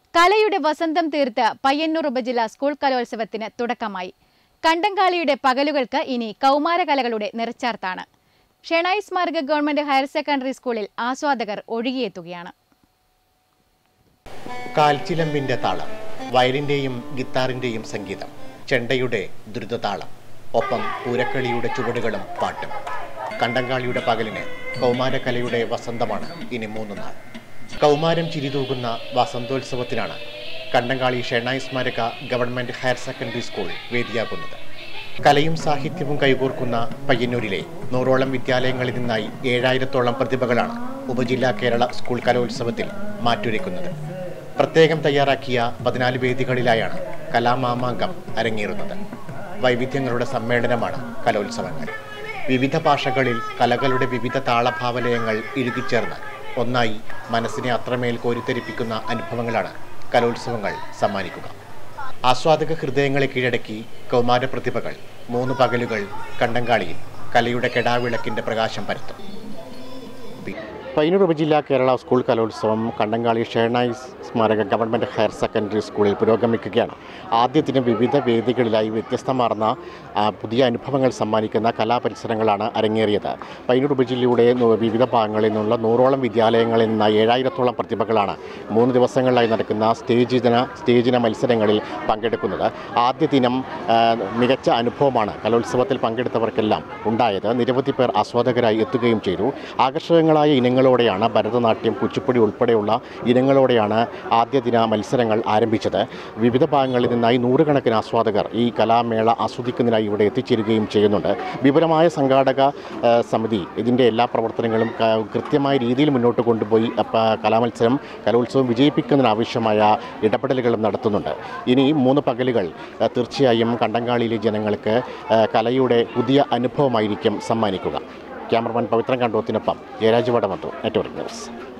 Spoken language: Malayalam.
കലയുടെ വസന്തം തീർത്ത് പയ്യന്നൂർ ഉപജില്ല സ്കൂൾ കലോത്സവത്തിന് തുടക്കമായി കണ്ടങ്കാളിയുടെ പകലുകൾക്ക് ഇനി കൗമാരകലകളുടെ നിറച്ചാർത്താണ് ഷെണായി സ്മാരക ഗവൺമെന്റ് ഹയർ സെക്കൻഡറി സ്കൂളിൽ ആസ്വാദകർ ഒഴുകിയെത്തുകയാണ് കാൽച്ചിലമ്പിന്റെ താളം വയലിന്റെയും ഗിത്താറിന്റെയും സംഗീതം ചെണ്ടയുടെ ദ്രുതതാളം ഒപ്പം പൂരക്കളിയുടെ ചുവടുകളും പാട്ടും കണ്ടങ്കാളിയുടെ പകലിന് കൗമാരകലയുടെ വസന്തമാണ് ഇനി മൂന്ന് നാൾ കൗമാരം ചിരിതൂകുന്ന വസന്തോത്സവത്തിനാണ് കണ്ടങ്കാളി ഷെണ്ണായി സ്മാരക ഗവൺമെന്റ് ഹയർ സെക്കൻഡറി സ്കൂൾ വേദിയാകുന്നത് കലയും സാഹിത്യവും കൈകോർക്കുന്ന പയ്യന്നൂരിലെ നൂറോളം വിദ്യാലയങ്ങളിൽ നിന്നായി ഏഴായിരത്തോളം പ്രതിഭകളാണ് ഉപജില്ലാ കേരള സ്കൂൾ കലോത്സവത്തിൽ മാറ്റുരയ്ക്കുന്നത് പ്രത്യേകം തയ്യാറാക്കിയ പതിനാല് വേദികളിലായാണ് കലാമാമാങ്കം അരങ്ങേറുന്നത് വൈവിധ്യങ്ങളുടെ സമ്മേളനമാണ് കലോത്സവങ്ങൾ വിവിധ ഭാഷകളിൽ കലകളുടെ വിവിധ താളഭാവലയങ്ങൾ ഇഴുകിച്ചേർന്ന് ഒന്നായി മനസ്സിനെ അത്രമേൽ കോരിത്തരിപ്പിക്കുന്ന അനുഭവങ്ങളാണ് കലോത്സവങ്ങൾ സമ്മാനിക്കുക ആസ്വാദക ഹൃദയങ്ങളെ കീഴടക്കി കൗമാര പ്രതിഭകൾ മൂന്ന് പകലുകൾ കണ്ടങ്കാളിയിൽ കലയുടെ കെടാവിളക്കിന്റെ പ്രകാശം പരത്തും പയ്യന്നൂർ ഉപജില്ലാ കേരള സ്കൂൾ കലോത്സവം കണ്ടങ്കാളി ഷേണായി സ്മാരക ഗവൺമെൻറ് ഹയർ സെക്കൻഡറി സ്കൂളിൽ പുരോഗമിക്കുകയാണ് ആദ്യ ദിനം വിവിധ വേദികളിലായി വ്യത്യസ്തമാർന്ന ആ, പുതിയ അനുഭവങ്ങൾ സമ്മാനിക്കുന്ന കലാപരിസരങ്ങളാണ് അരങ്ങേറിയത് പയ്യന്നൂർ ഉപജില്ലയുടെ നൂ- വിവിധ ഭാഗങ്ങളിൽ നിന്നുള്ള നൂറോളം വിദ്യാലയങ്ങളിൽ നിന്ന് ഏഴായിരത്തോളം പ്രതിഭകളാണ് മൂന്ന് ദിവസങ്ങളിലായി നടക്കുന്ന സ്റ്റേജ് ദിന സ്റ്റേജ് ദിന മത്സരങ്ങളിൽ പങ്കെടുക്കുന്നത് ആദ്യ ദിനം ആ, മികച്ച അനുഭവമാണ് കലോത്സവത്തിൽ പങ്കെടുത്തവർക്കെല്ലാം ഉണ്ടായത് നിരവധി പേർ ആസ്വാദകരായി എത്തുകയും ചെയ്തു ആകർഷകങ്ങളായ ഇനങ്ങളോടെയാണ് ഭരതനാട്യം കുച്ചിപ്പുടി ഉൾപ്പെടെയുള്ള ഇനങ്ങളോടെയാണ് ആദ്യ ദിന മത്സരങ്ങൾ ആരംഭിച്ചത് വിവിധ ഭാഗങ്ങളിൽ നിന്നായി നൂറുകണക്കിന് ആസ്വാദകർ ഈ കലാമേള ആസ്വദിക്കുന്നതിനായി ഇവിടെ എത്തിച്ചേരുകയും ചെയ്യുന്നുണ്ട് വിപുലമായ സംഘാടക ആ, സമിതി ഇതിൻ്റെ എല്ലാ പ്രവർത്തനങ്ങളും ക- കൃത്യമായ രീതിയിൽ മുന്നോട്ട് കൊണ്ടുപോയി അപ്പ- കലാമത്സരം കലോത്സവം വിജയിപ്പിക്കുന്നതിനാവശ്യമായ ഇടപെടലുകളും നടത്തുന്നുണ്ട് ഇനി മൂന്ന് പകലുകൾ ആ, തീർച്ചയായും കണ്ടങ്കാളിയിലെ ജനങ്ങൾക്ക് ആ, കലയുടെ പുതിയ അനുഭവമായിരിക്കും സമ്മാനിക്കുക ക്യാമറമാൻ പവിത്രൻ കണ്ടോത്തിനൊപ്പം ജയരാജ് വടമത്തു നെറ്റ്വർക്ക് ന്യൂസ്